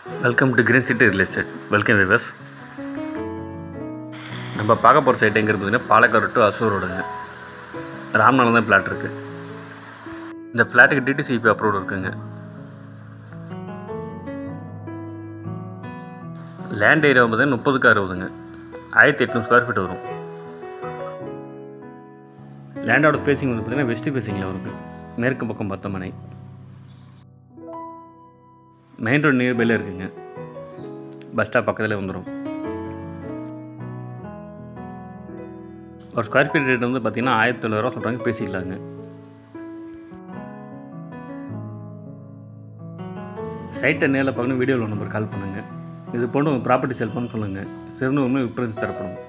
welcome to green city real estate welcome viewers நம்ம பார்க்க போகிற சைட் எங்கே இருக்குதுன்னா பாலக்காடு டு அசூர் ரோடுங்க ராம்நாள் தான் பிளாட் இருக்குது இந்த ஃப்ளாட்டுக்கு டிடிசிபி அப்ரூவ் இருக்குங்க லேண்ட் ஏரியா பார்த்தீங்கன்னா முப்பதுக்கு அறுபதுங்க ஆயிரத்தி எட்நூறு ஸ்கொயர் ஃபீட் வரும் லேண்டோட ஃபேஸிங் வந்து பார்த்தீங்கன்னா வெஸ்ட் ஃபேஸிங்கில் வருங்க மேற்கு பக்கம் பத்த மனை மெயின் ரோடு நியர்பையில் இருக்குங்க பஸ் ஸ்டாப் பக்கத்தில் வந்துடும் ஒரு ஸ்கொயர் ஃபீட் ரேட் வந்து பார்த்தீங்கன்னா ஆயிரத்தி தொள்ளாயிரூவா சொல்கிறாங்க பேசிக்கலாங்க சைட்டை நேரில் பார்க்கணும் வீடியோவில் நம்பர் கால் பண்ணுங்கள் இது போன்று உங்கள் ப்ராப்பர்ட்டி செல் பண்ண சொல்லுங்கள் சிறந்த உண்மை விற்பனை தரப்படும்